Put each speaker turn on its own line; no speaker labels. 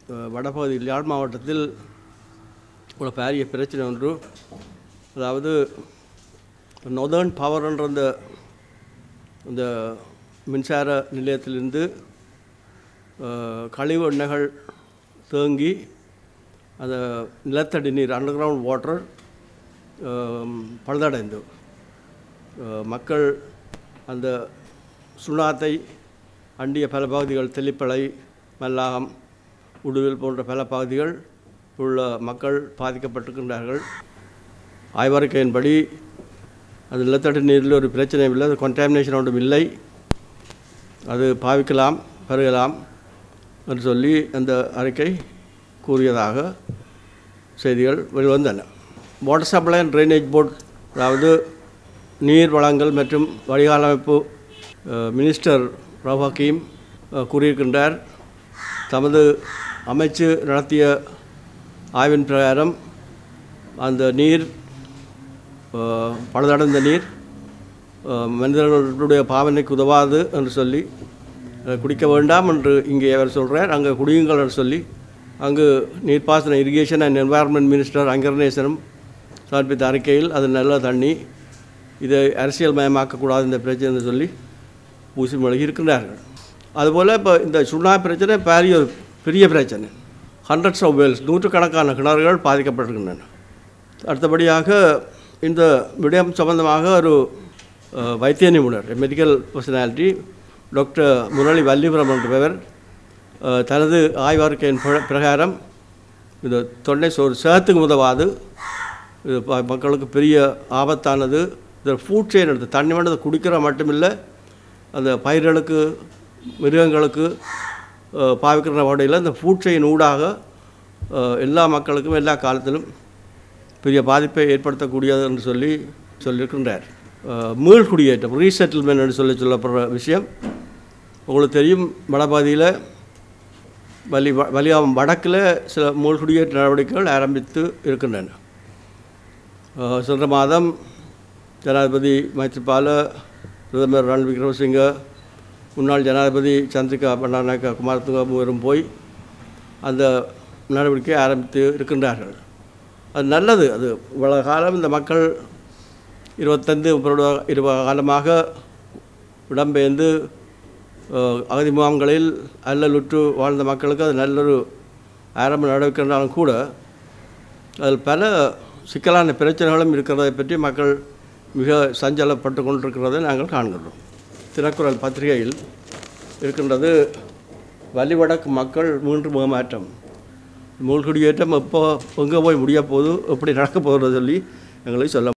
அஹ், வடபகுதியில் யாழ் மாவட்டத்தில் ஒரு பெரிய பிரச்சனை ஒன்று அதாவது நொதர்ன் பவர்ன்ற அந்த இந்த மின்சார நிலையத்திலிருந்து அஹ், கழிவு எண்ணெய்கள் தேங்கி அந்த நிலத்தடி நீர் அண்டர் கிரவுண்ட் வாட்டர் பழுதடைந்து அஹ், மக்கள் அந்த சுண்ணாத்தை அண்டிய பல பகுதிகள் தெல்லிப்பளை மல்லாகம் உடுவில் போன்ற பல பகுதிகள் உள்ள மக்கள் பாதிக்கப்பட்டிருக்கின்றார்கள் ஆய்வறிக்கையின்படி அது நிலத்தடி நீரில் ஒரு பிரச்சனை இல்லை அது contamination ஒன்றும் இல்லை அது பாவிக்கலாம் பருகலாம் என்று சொல்லி அந்த அறிக்கை கூறியதாக செய்திகள் வெளிவந்தன water supply and drainage board அதாவது நீர் வளங்கள் மற்றும் வடிகால் அமைப்பு அஹ், மினிஸ்டர் ரவ் ஹக்கீம் அஹ், கூறியிருக்கின்றார் தமது அமைச்சு நடத்திய ஆய்வின் பிரகாரம் அந்த நீர் அஹ், பழுதடைந்த நீர் அஹ், மனிதர்களுடைய பாவனைக்கு உதவாது என்று சொல்லி அஹ், குடிக்க வேண்டாம் என்று இங்கே அவர் சொல்கிறார் அங்கே குடியுங்கள் என்று சொல்லி அங்கு நீர்ப்பாசன இரிகேஷன் அண்ட் என்வாயர்மெண்ட் மினிஸ்டர் அங்கர்நேசனும் சமர்ப்பித்த அறிக்கையில் அது நல்ல தண்ணி இதை அரசியல் மயமாக்கக்கூடாது இந்த பிரச்சனை என்று சொல்லி பூசி மொழி இருக்கின்றார்கள் அதுபோல் இப்போ இந்த சுண்ணா பிரச்சனை பெரிய ஒரு பெரிய பிரச்சனை ஹண்ட்ரட்ஸ் ஆஃப் வெல்ஸ் நூற்றுக்கணக்கான கிணறுகள் பாதிக்கப்பட்டிருக்கின்றன அடுத்தபடியாக இந்த விடயம் சம்பந்தமாக ஒரு அஹ், வைத்திய நிபுணர் medical personality doctor Murali Vallipuram என்பவர் அஹ், தனது ஆய்வறிக்கையின் பிர- பிரகாரம் இந்த தொண்டை சோறு சேத்துக்கு உதவாது இது ப- மக்களுக்கு பெரிய ஆபத்தானது இந்த ஃபுட் செயின் எடுத்து தண்ணி மட்டும் அதை குடிக்கிற மட்டுமில்லை அந்த பயிர்களுக்கு மிருகங்களுக்கு அஹ், பாவிக்கிற வகையில் இந்த ஃபுட் செயின் ஊடாக அஹ், எல்லா மக்களுக்கும் எல்லா காலத்திலும் பெரிய பாதிப்பை ஏற்படுத்தக்கூடியது என்று சொல்லி சொல்லியிருக்கின்றார் அஹ், மீள் குடியேற்றம் ரீசெட்டில்மெண்ட் என்று சொல்லி சொல்லப்படுற விஷயம் உங்களுக்கு தெரியும் வடபகுதியில் வலி வலியாம் வடக்கில் சில மீள் குடியேற்ற நடவடிக்கைகள் ஆரம்பித்து இருக்கின்றன அஹ், சென்ற மாதம் ஜனாதிபதி மைத்ரிபால பிரதமர் ரணில் விக்ரமசிங்க முன்னாள் ஜனாதிபதி சந்திரிகா பண்டாரநாயக்கா குமாரதுங்க மூவரும் போய் அந்த நடவடிக்கையை ஆரம்பித்து இருக்கின்றார்கள் அது நல்லது அது இவ்வளவு காலம் இந்த மக்கள் இருபத்தைந்து முப்பது இருபது காலமாக இடம்பெயர்ந்து அஹ், அகதி முகாம்களில் அல்லலுற்று வாழ்ந்த மக்களுக்கு அது நல்லொரு ஆரம்ப நடவடிக்கை என்றாலும் கூட அதில் பல சிக்கலான பிரச்சனைகளும் இருக்கிறதை பற்றி மக்கள் மிக சஞ்சலப்பட்டு கொண்டிருக்கிறதை நாங்கள் காண்கிறோம் தினக்குரல் பத்திரிகையில் இருக்கின்றது வலிவடக்கு மக்கள் மூன்று முகமாற்றம் மூழ்குடியேற்றம் எப்போ எங்கே போய் முடிய போகுது எப்படி நடக்க போகிறது சொல்லி எங்களுக்கு சொல்ல